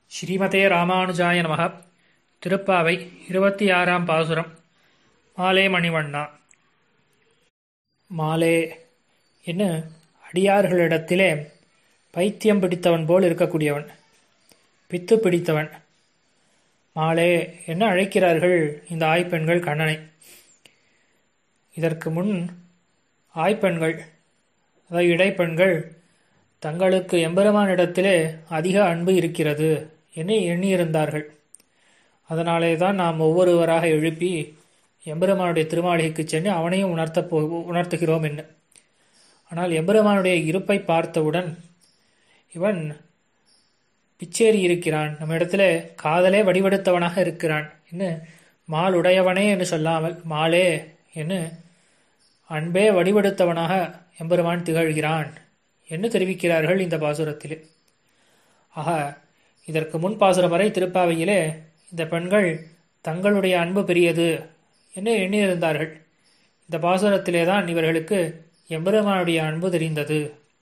ஸ்ரீமதே ராமானுஜாய நமக திருப்பாவை இருபத்தி ஆறாம் பாசுரம் மாலே மணிவண்ணா மாலே என்ன அடியார்களிடத்திலே பைத்தியம் பிடித்தவன் போல் இருக்கக்கூடியவன் பித்து பிடித்தவன் மாலே என்ன அழைக்கிறார்கள் இந்த ஆய்ப்பெண்கள் கண்ணனை இதற்கு முன் ஆய்ப்பெண்கள் அதாவது இடைப்பெண்கள் தங்களுக்கு எம்பெருமானிடத்திலே அதிக அன்பு இருக்கிறது என்று எண்ணியிருந்தார்கள் அதனாலே தான் நாம் ஒவ்வொருவராக எழுப்பி எம்பெருமானுடைய திருமாளிகைக்கு சென்று அவனையும் உணர்த்த போ உணர்த்துகிறோம் என்ன ஆனால் எம்பெருமானுடைய இருப்பை பார்த்தவுடன் இவன் பிச்சேறி இருக்கிறான் நம்ம இடத்துல காதலே வடிவெடுத்தவனாக இருக்கிறான் என்ன மால் உடையவனே என்று சொல்லாமல் மாலே என்று அன்பே வடிவெடுத்தவனாக எம்பெருமான் திகழ்கிறான் என்று தெரிவிக்கிறார்கள் இந்த பாசுரத்திலே ஆக இதற்கு முன் பாசுரம் வரை திருப்பாவையிலே இந்த பெண்கள் தங்களுடைய அன்பு பெரியது என்று எண்ணியிருந்தார்கள் இந்த பாசுரத்திலே தான் இவர்களுக்கு எம்பெருமானுடைய அன்பு தெரிந்தது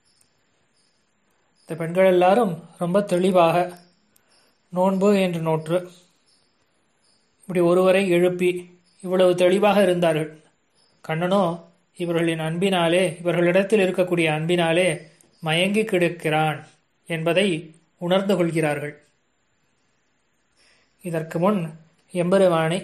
இந்த பெண்கள் எல்லாரும் ரொம்ப தெளிவாக நோன்பு என்று நோற்று இப்படி ஒருவரை எழுப்பி இவ்வளவு தெளிவாக இருந்தார்கள் கண்ணனோ இவர்களின் அன்பினாலே இவர்களிடத்தில் இருக்கக்கூடிய அன்பினாலே மயங்கி கிடக்கிறான் என்பதை உணர்ந்து கொள்கிறார்கள் இதற்கு முன் எம்பெருமானை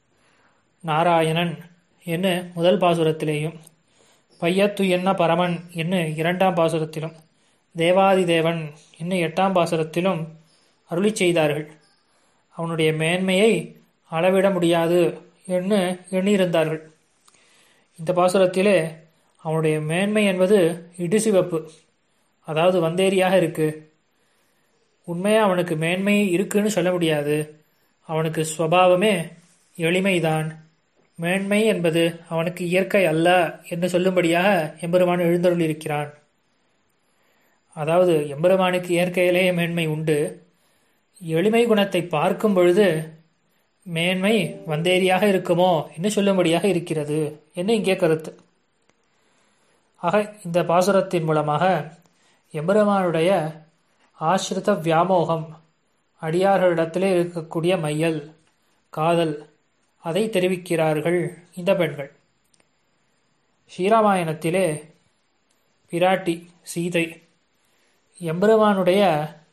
நாராயணன் என்ன முதல் பாசுரத்திலேயும் பையத்து என்ன பரமன் என்ன இரண்டாம் பாசுரத்திலும் தேவாதி தேவன் என்ன எட்டாம் பாசுரத்திலும் அருளி செய்தார்கள் அவனுடைய மேன்மையை அளவிட முடியாது என்று எண்ணியிருந்தார்கள் இந்த பாசுரத்திலே அவனுடைய மேன்மை என்பது இடுசிவப்பு அதாவது வந்தேரியாக இருக்கு உண்மையாக அவனுக்கு மேன்மை இருக்குன்னு சொல்ல முடியாது அவனுக்கு ஸ்வபாவமே எளிமைதான் மேன்மை என்பது அவனுக்கு இயற்கை அல்ல என்று சொல்லும்படியாக எம்பெருமான் எழுந்தருள் இருக்கிறான் அதாவது எம்பெருமானுக்கு இயற்கையிலேயே மேன்மை உண்டு எளிமை குணத்தை பார்க்கும் பொழுது மேன்மை வந்தேரியாக இருக்குமோ என்று சொல்லும்படியாக இருக்கிறது என்று இங்கே கருத்து ஆக இந்த பாசுரத்தின் மூலமாக எம்பெருமானுடைய ஆசிரித வியாமோகம் அடியார்களிடத்திலே இருக்கக்கூடிய மையல் காதல் அதை தெரிவிக்கிறார்கள் இந்த பெண்கள் ஸ்ரீராமாயணத்திலே பிராட்டி சீதை எம்பெருமானுடைய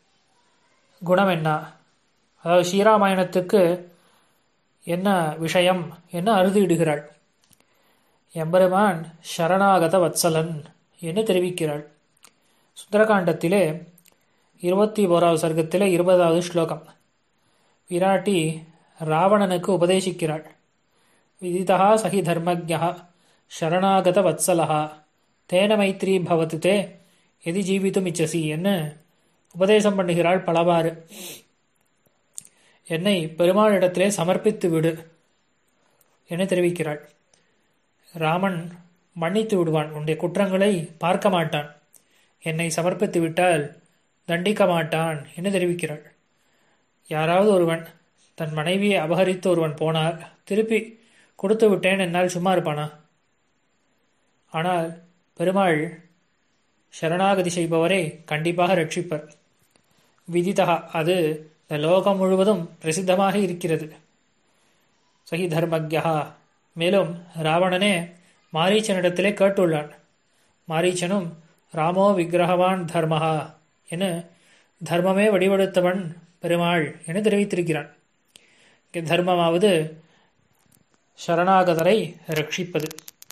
குணம் என்ன அதாவது ஸ்ரீராமாயணத்துக்கு என்ன விஷயம் என்ன அறுதியிடுகிறாள் எம்பெருமான் சரணாகத வத்சலன் என்று தெரிவிக்கிறாள் சுந்தரகாண்டத்திலே இருபத்தி ஓராவது சர்க்கத்திலே இருபதாவது ஸ்லோகம் விராட்டி ராவணனுக்கு உபதேசிக்கிறாள் விதிதா சகி தர்மஜா சரணாகத வத்சலா தேன மைத்ரி பவத்து தே எதி ஜீவித்தும் இச்சசி என்ன உபதேசம் பண்ணுகிறாள் பலவாறு என்னை பெருமாளிடத்திலே சமர்ப்பித்து விடு என தெரிவிக்கிறாள் ராமன் மன்னித்து விடுவான் உன்னுடைய குற்றங்களை பார்க்க மாட்டான் என்னை சமர்ப்பித்து விட்டால் தண்டிக்க மாட்டான் என்று தெரிவிக்கிறாள் யாராவது ஒருவன் தன் மனைவியை அபகரித்து ஒருவன் போனால் திருப்பி கொடுத்து விட்டேன் என்னால் சும்மா இருப்பானா ஆனால் பெருமாள் சரணாகதி செய்பவரை கண்டிப்பாக ரட்சிப்பர் விதிதா அது இந்த லோகம் முழுவதும் பிரசித்தமாக இருக்கிறது சகி தர்மக்யா மேலும் ராவணனே மாரீச்சனிடத்திலே கேட்டுள்ளான் மாரீச்சனும் ராமோ விக்கிரகவான் தர்மஹா என தர்மமே வடிவெடுத்தவன் பெருமாள் என தெரிவித்திருக்கிறான் தர்மமாவது சரணாகதரை ரட்சிப்பது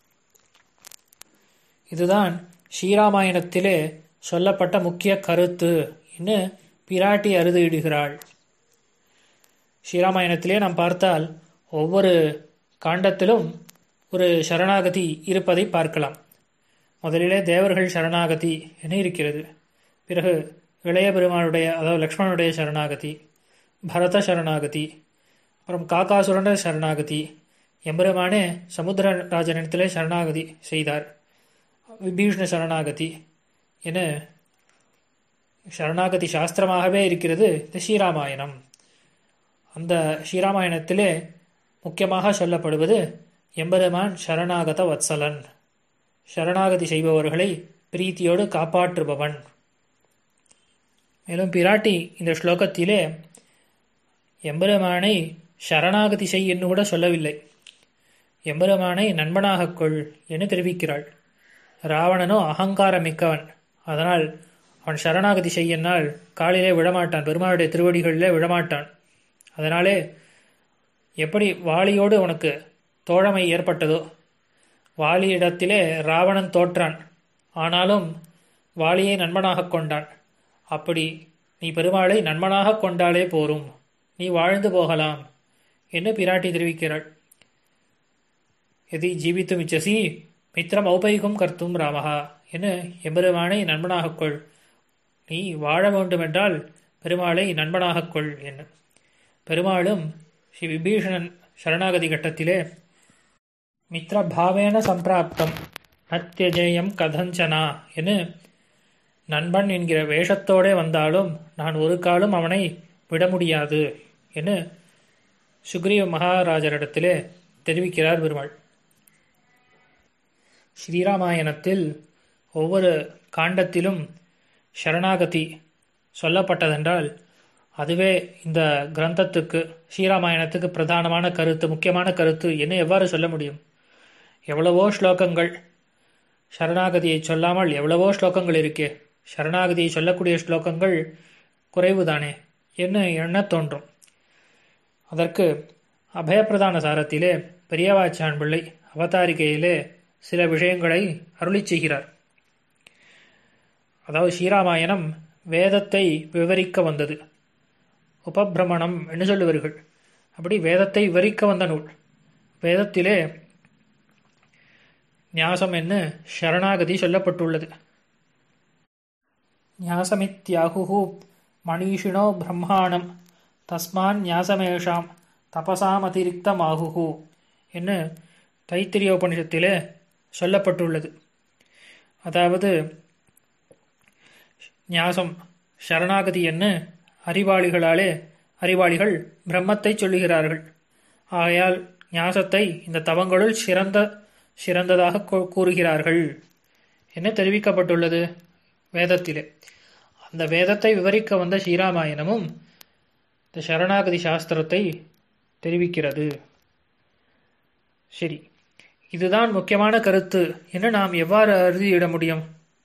இதுதான் ஸ்ரீராமாயணத்திலே சொல்லப்பட்ட முக்கிய கருத்து என்று பிராட்டி அறுதியிடுகிறாள் ஸ்ரீராமாயணத்திலே நாம் பார்த்தால் ஒவ்வொரு காண்டத்திலும் ஒரு சரணாகதி இருப்பதை பார்க்கலாம் முதலிலே தேவர்கள் சரணாகதி என இருக்கிறது பிறகு இளைய பெருமானுடைய அதாவது லக்ஷ்மணனுடைய சரணாகதி பரத சரணாகதி அப்புறம் காக்காசுரன சரணாகதி எம்பெருமானே சமுத்திரராஜனிடத்திலே சரணாகதி செய்தார் விபீஷ்ண சரணாகதி என சரணாகதி சாஸ்திரமாகவே இருக்கிறது இந்த ஸ்ரீராமாயணம் அந்த ஸ்ரீராமாயணத்திலே முக்கியமாக சொல்லப்படுவது எம்பெருமான் சரணாகத வத்சலன் சரணாகதி செய்பவர்களை பிரீத்தியோடு காப்பாற்றுபவன் மேலும் பிராட்டி இந்த ஸ்லோகத்திலே எம்பெருமானை சரணாகதி செய் என்று கூட சொல்லவில்லை எம்பெருமானை நண்பனாகக் கொள் என்று தெரிவிக்கிறாள் ராவணனோ அகங்காரம் மிக்கவன் அதனால் அவன் சரணாகதி செய்யனால் காலிலே விழமாட்டான் பெருமாளுடைய திருவடிகளிலே விழமாட்டான் அதனாலே எப்படி வாலியோடு உனக்கு தோழமை ஏற்பட்டதோ வாலியிடத்திலே ராவணன் தோற்றான் ஆனாலும் வாலியை நண்பனாகக் கொண்டான் அப்படி நீ பெருமாளை நண்பனாகக் கொண்டாலே போரும் நீ வாழ்ந்து போகலாம் என்று பிராட்டி தெரிவிக்கிறாள் எதி ஜீவித்தும் இச்சசி மித்திரம் ஔபைகம் கர்த்தும் ராமஹா என எம்பெருமானை நண்பனாகக் கொள் நீ வாழ வேண்டுமென்றால் பெருமாளை நண்பனாகக் கொள் என்ன பெருமாளும் ஸ்ரீ விபீஷணன் சரணாகதி கட்டத்திலே மித்ரபாவேன சம்பிராப்தம் நத்தியஜேயம் கதஞ்சனா என நண்பன் என்கிற வேஷத்தோடே வந்தாலும் நான் ஒரு காலம் அவனை விட முடியாது என சுக்ரீவ மகாராஜரிடத்திலே தெரிவிக்கிறார் பெருமாள் ஸ்ரீராமாயணத்தில் ஒவ்வொரு காண்டத்திலும் சரணாகதி சொல்லப்பட்டதென்றால் அதுவே இந்த கிரந்தத்துக்கு ஸ்ரீராமாயணத்துக்கு பிரதானமான கருத்து முக்கியமான கருத்து என்ன எவ்வாறு சொல்ல முடியும் எவ்வளவோ ஸ்லோகங்கள் சரணாகதியை சொல்லாமல் எவ்வளவோ ஸ்லோகங்கள் இருக்கே சரணாகதியை சொல்லக்கூடிய ஸ்லோகங்கள் குறைவுதானே என்ன எண்ண தோன்றும் அதற்கு அபயப்பிரதான சாரத்திலே பெரியவாச்சான் பிள்ளை அவதாரிகையிலே சில விஷயங்களை அருளி செய்கிறார் அதாவது ஸ்ரீராமாயணம் வேதத்தை விவரிக்க வந்தது உபபிரமணம் என்று சொல்லுவார்கள் அப்படி வேதத்தை விவரிக்க வந்த நூல் வேதத்திலே ஞாசம் என்று சரணாகதி சொல்லப்பட்டுள்ளது ஞாசமித்யாகு மணீஷிணோ பிரம்மாணம் தஸ்மான் ஞாசமேஷாம் தபசாம் அதிரிக்தமாகு என்று தைத்திரியோபனிஷத்திலே சொல்லப்பட்டுள்ளது அதாவது ஞாசம் சரணாகதி என்ன அறிவாளிகளாலே அறிவாளிகள் பிரம்மத்தை சொல்லுகிறார்கள் ஆகையால் ஞாசத்தை இந்த தவங்களுள் சிறந்த சிறந்ததாக கூறுகிறார்கள் என்ன தெரிவிக்கப்பட்டுள்ளது வேதத்திலே அந்த வேதத்தை விவரிக்க வந்த ஸ்ரீராமாயணமும் இந்த சரணாகதி சாஸ்திரத்தை தெரிவிக்கிறது சரி இதுதான் முக்கியமான கருத்து என்று நாம் எவ்வாறு அறுதியிட முடியும்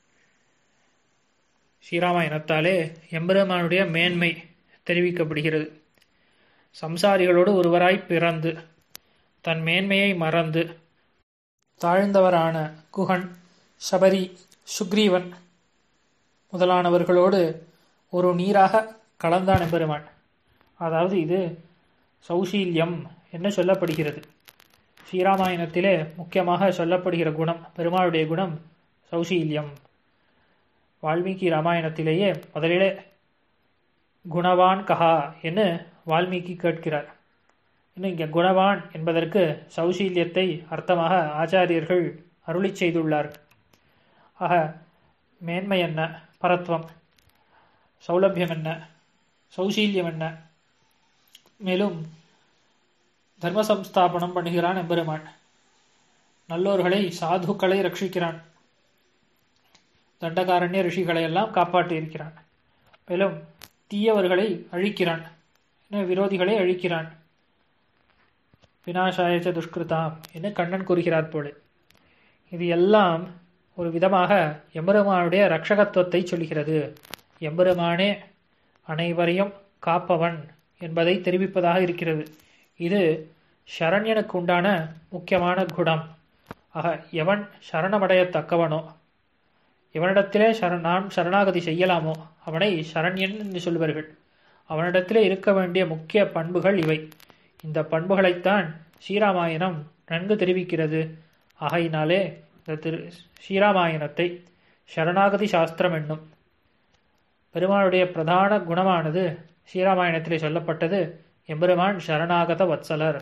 ஸ்ரீராமாயணத்தாலே எம்பெருமானுடைய மேன்மை தெரிவிக்கப்படுகிறது சம்சாரிகளோடு ஒருவராய் பிறந்து தன் மேன்மையை மறந்து தாழ்ந்தவரான குகன் சபரி சுக்ரீவன் முதலானவர்களோடு ஒரு நீராக கலந்தான் எம்பெருமான் அதாவது இது சௌசீல்யம் என்று சொல்லப்படுகிறது ஸ்ரீராமாயணத்திலே முக்கியமாக சொல்லப்படுகிற குணம் பெருமாளுடைய குணம் சௌசீல்யம் வால்மீகி ராமாயணத்திலேயே முதலிலே குணவான் கஹா என்று வால்மீகி கேட்கிறார் இன்னும் இங்கே குணவான் என்பதற்கு சௌசீல்யத்தை அர்த்தமாக ஆச்சாரியர்கள் அருளி செய்துள்ளார் ஆக மேன்மை என்ன பரத்வம் சௌலபியம் என்ன சௌசீல்யம் என்ன மேலும் தர்ம சம்ஸ்தாபனம் பண்ணுகிறான் எம்பெருமான் நல்லோர்களை சாதுக்களை ரட்சிக்கிறான் தண்டகாரண்ய ரிஷிகளை எல்லாம் காப்பாற்றி இருக்கிறான் மேலும் தீயவர்களை அழிக்கிறான் விரோதிகளை அழிக்கிறான் வினாசாயச்ச துஷ்கிருதாம் என்று கண்ணன் கூறுகிறார் போல இது எல்லாம் ஒரு விதமாக எம்பெருமானுடைய ரட்சகத்துவத்தை சொல்கிறது எம்பெருமானே அனைவரையும் காப்பவன் என்பதை தெரிவிப்பதாக இருக்கிறது இது சரண்யனுக்கு உண்டான முக்கியமான குணம் ஆக எவன் சரணமடையத்தக்கவனோ எவனிடத்திலே சரண நாம் சரணாகதி செய்யலாமோ அவனை சரண்யன் என்று சொல்வார்கள் அவனிடத்திலே இருக்க வேண்டிய முக்கிய பண்புகள் இவை இந்த பண்புகளைத்தான் ஸ்ரீராமாயணம் நன்கு தெரிவிக்கிறது ஆகையினாலே இந்த திரு ஸ்ரீராமாயணத்தை சரணாகதி சாஸ்திரம் என்னும் பெருமானுடைய பிரதான குணமானது ஸ்ரீராமாயணத்திலே சொல்லப்பட்டது எம்பெருமான் சரணாகத வத்சலர்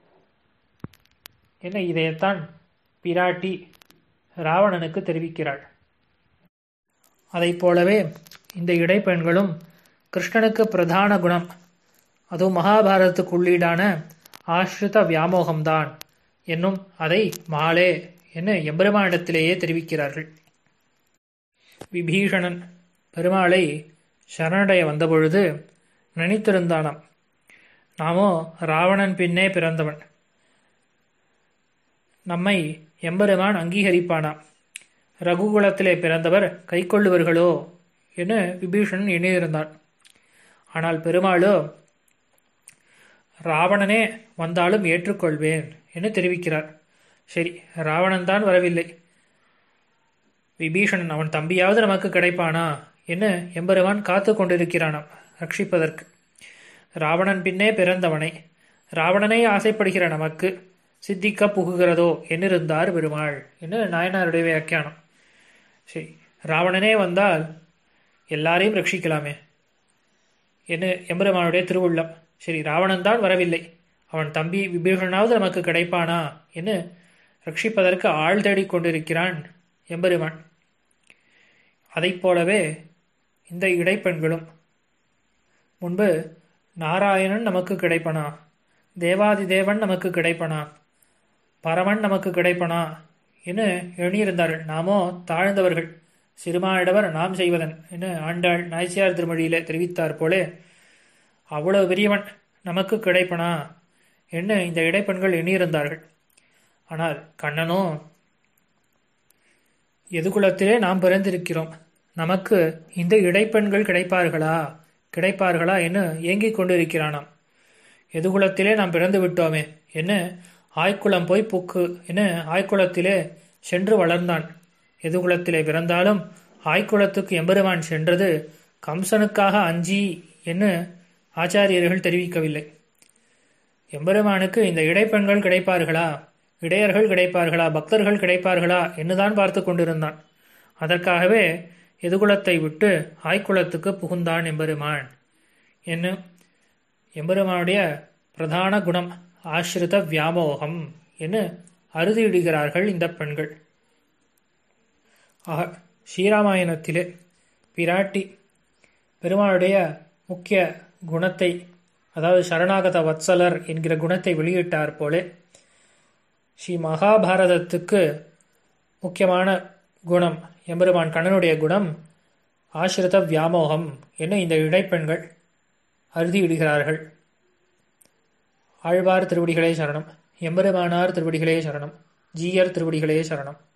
என்ன இதையத்தான் பிராட்டி ராவணனுக்கு தெரிவிக்கிறாள் அதை போலவே இந்த இடைப்பெண்களும் கிருஷ்ணனுக்கு பிரதான குணம் அதுவும் மகாபாரதத்துக்கு உள்ளீடான ஆஸ்ரித வியாமோகம்தான் என்னும் அதை மாலே என எம்பெருமானிடத்திலேயே தெரிவிக்கிறார்கள் விபீஷணன் பெருமாளை சரணடைய வந்தபொழுது நினைத்திருந்தானாம் நாமோ ராவணன் பின்னே பிறந்தவன் நம்மை எம்பெருமான் அங்கீகரிப்பானா ரகுகுலத்திலே பிறந்தவர் கைக்கொள்ளுவர்களோ என விபீஷணன் எண்ணியிருந்தான் ஆனால் பெருமாளோ ராவணனே வந்தாலும் ஏற்றுக்கொள்வேன் என்று தெரிவிக்கிறார் சரி ராவணன் தான் வரவில்லை விபீஷணன் அவன் தம்பியாவது நமக்கு கிடைப்பானா என்று எம்பெருமான் காத்து கொண்டிருக்கிறானாம் ரட்சிப்பதற்கு ராவணன் பின்னே பிறந்தவனை ராவணனை ஆசைப்படுகிற நமக்கு சித்திக்க புகுகிறதோ என்றிருந்தார் பெருமாள் என்று நாயனாருடைய வியாக்கியானம் சரி ராவணனே வந்தால் எல்லாரையும் ரட்சிக்கலாமே என்று எம்பெருமானுடைய திருவுள்ளம் சரி ராவணன் தான் வரவில்லை அவன் தம்பி விபீஷணனாவது நமக்கு கிடைப்பானா என்று ரட்சிப்பதற்கு ஆள் தேடிக் கொண்டிருக்கிறான் எம்பெருமான் அதைப் போலவே இந்த இடைப்பெண்களும் முன்பு நாராயணன் நமக்கு கிடைப்பனா தேவாதி தேவன் நமக்கு கிடைப்பனா பரமன் நமக்கு கிடைப்பனா என்று எண்ணியிருந்தார்கள் நாமோ தாழ்ந்தவர்கள் சிறுமானிடவர் நாம் செய்வதன் என்று ஆண்டாள் நாய்ச்சியார் திருமொழியிலே தெரிவித்தார் போலே அவ்வளவு பெரியவன் நமக்கு கிடைப்பனா என்று இந்த இடைப்பெண்கள் எண்ணியிருந்தார்கள் ஆனால் கண்ணனோ எதுகுலத்திலே நாம் பிறந்திருக்கிறோம் நமக்கு இந்த இடைப்பெண்கள் கிடைப்பார்களா கிடைப்பார்களா என்று ஏங்கிக் கொண்டிருக்கிறானாம் எதுகுலத்திலே நாம் பிறந்து விட்டோமே என்ன ஆய்க்குளம் போய் புக்கு என ஆய்க்குளத்திலே சென்று வளர்ந்தான் எதுகுலத்திலே பிறந்தாலும் ஆய்க்குளத்துக்கு எம்பெருமான் சென்றது கம்சனுக்காக அஞ்சி என்று ஆச்சாரியர்கள் தெரிவிக்கவில்லை எம்பெருமானுக்கு இந்த இடைப்பெண்கள் கிடைப்பார்களா இடையர்கள் கிடைப்பார்களா பக்தர்கள் கிடைப்பார்களா என்னுதான் பார்த்து கொண்டிருந்தான் அதற்காகவே எதுகுலத்தை விட்டு ஆய்க்குளத்துக்கு புகுந்தான் எம்பெருமான் என்ன எம்பெருமானுடைய பிரதான குணம் ஆசிரித வியாமோகம் என்று அறுதியிடுகிறார்கள் இந்த பெண்கள் ஆக ஸ்ரீராமாயணத்திலே பிராட்டி பெருமாளுடைய முக்கிய குணத்தை அதாவது சரணாகத வத்சலர் என்கிற குணத்தை வெளியிட்டார் போலே ஸ்ரீ மகாபாரதத்துக்கு முக்கியமான குணம் எம்பெருமான் கண்ணனுடைய குணம் ஆசிரித வியாமோகம் என இந்த இடைப்பெண்கள் அறுதியிடுகிறார்கள் ஆழ்வார் திருவடிகளே சரணம் எம்பெருமானார் திருவடிகளே சரணம் ஜீயர் திருவடிகளே சரணம்